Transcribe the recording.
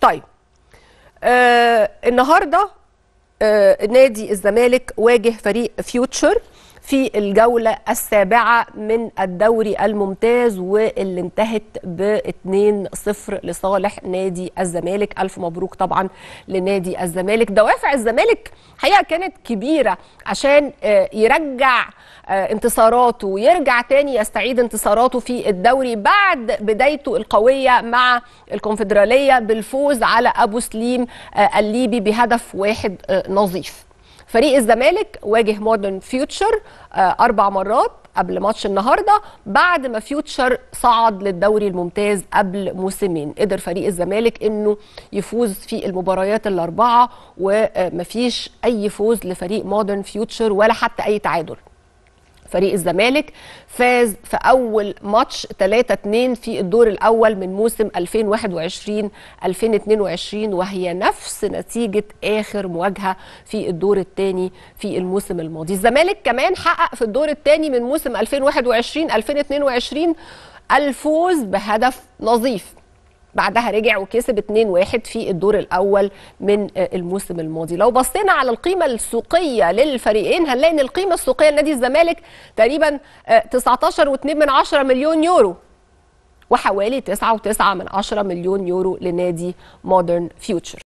طيب آه النهارده آه نادي الزمالك واجه فريق فيوتشر في الجولة السابعة من الدوري الممتاز واللي انتهت ب 2-0 لصالح نادي الزمالك ألف مبروك طبعا لنادي الزمالك دوافع الزمالك حقيقة كانت كبيرة عشان آه يرجع آه انتصاراته ويرجع تاني يستعيد انتصاراته في الدوري بعد بدايته القوية مع الكونفدرالية بالفوز على أبو سليم آه الليبي بهدف واحد نظيف فريق الزمالك واجه مودرن فيوتشر اربع مرات قبل ماتش النهارده بعد ما فيوتشر صعد للدوري الممتاز قبل موسمين قدر فريق الزمالك انه يفوز في المباريات الاربعه ومفيش اي فوز لفريق مودرن فيوتشر ولا حتى اي تعادل فريق الزمالك فاز في اول ماتش 3 2 في الدور الاول من موسم 2021 2022 وهي نفس نتيجه اخر مواجهه في الدور الثاني في الموسم الماضي الزمالك كمان حقق في الدور الثاني من موسم 2021 2022 الفوز بهدف نظيف بعدها رجع وكسب 2-1 في الدور الاول من الموسم الماضي لو بصينا على القيمه السوقيه للفريقين هنلاقي ان القيمه السوقيه لنادي الزمالك تقريبا 19.2 مليون يورو وحوالي 9.9 مليون يورو لنادي مودرن فيوتشر